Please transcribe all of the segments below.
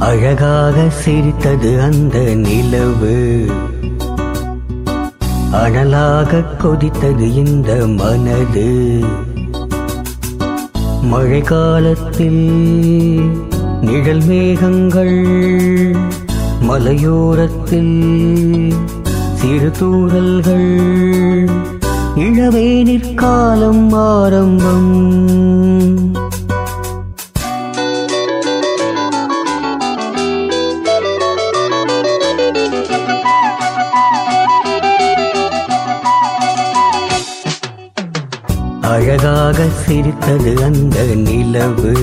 அழகாக சிரித்தது அந்த நிலவு அனலாக கொதித்தது இந்த மனது மழை காலத்தில் நிழல் மேகங்கள் மலையோரத்தில் சிறு தூறல்கள் இளவேனிற் காலம் ஆரம்பம் அழகாக சிரித்தது அந்த நிலவு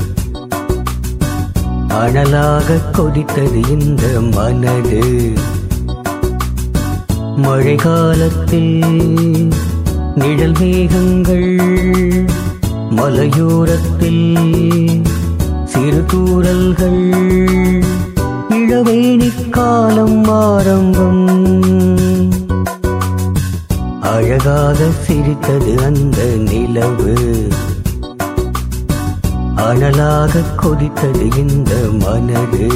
அனலாக கொதித்தது இந்த மனது மழை காலத்தில் நிழல் மேகங்கள் மலையோரத்தில் சிறு தூறல்கள் இளவேனிற் காலம் ஆரம்பம் அழகாக சிரித்தது அந்த நிலவு அனலாக கொதித்தது இந்த மனது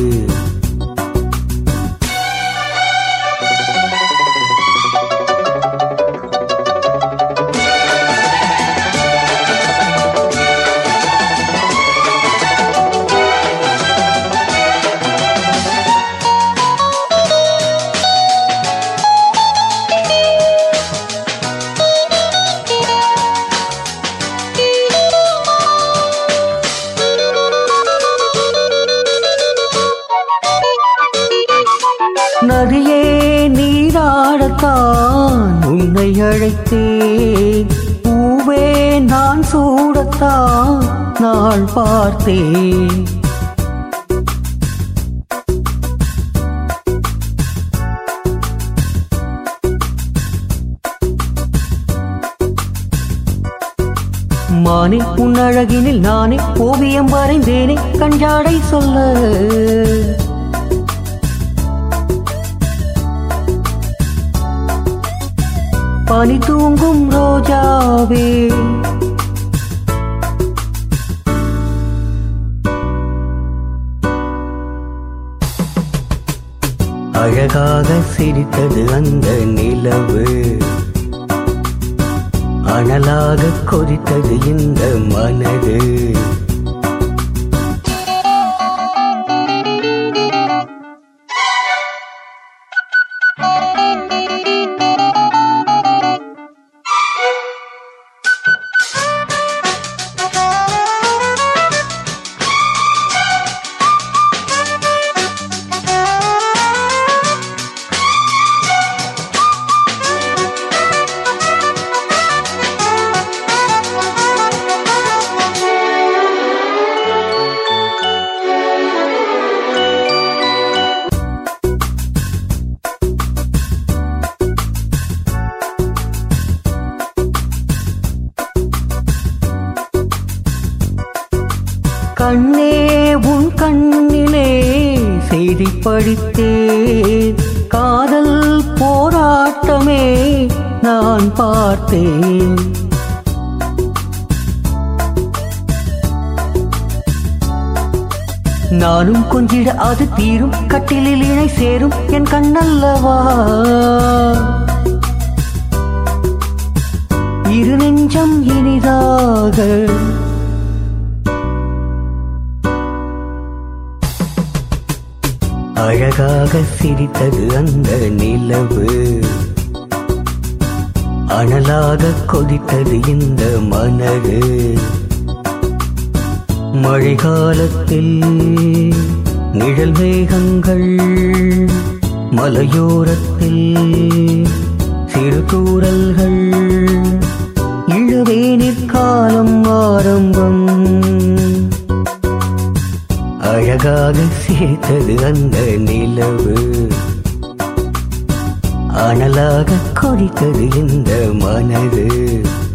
நதியே நீராடத்தான் உன்னை அழைத்தேன் பூவே நான் சூடத்தான் நாள் பார்த்தேன் மானே உன் அழகினில் நானே ஓவியம் வரைந்தேனே கஞ்சாடை சொல்ல பனி தூங்கும் ரோஜாவே அழகாக சிரித்தது அந்த நிலவு அனலாக கொதித்தது இந்த மனது கண்ணே உன் கண்ணிலே செய்தி படித்தேன் காதல் போராட்டமே நான் பார்த்தேன் நானும் கொஞ்சிட அது தீரும் கட்டிலில் இணை சேரும் என் கண்ணல்லவா இரு நெஞ்சம் இனிதாக அழகாக சிரித்தது அந்த நிலவு அனலாக கொதித்தது இந்த மனது மழை காலத்தில் நிழல் மேகங்கள் மலையோரத்தில் சிறு தூறல்கள் இளவேனிற் காலம் ஆரம்பம் அழகாக சிரித்தது அந்த நிலவு அனலாக கொதித்தது இந்த மனது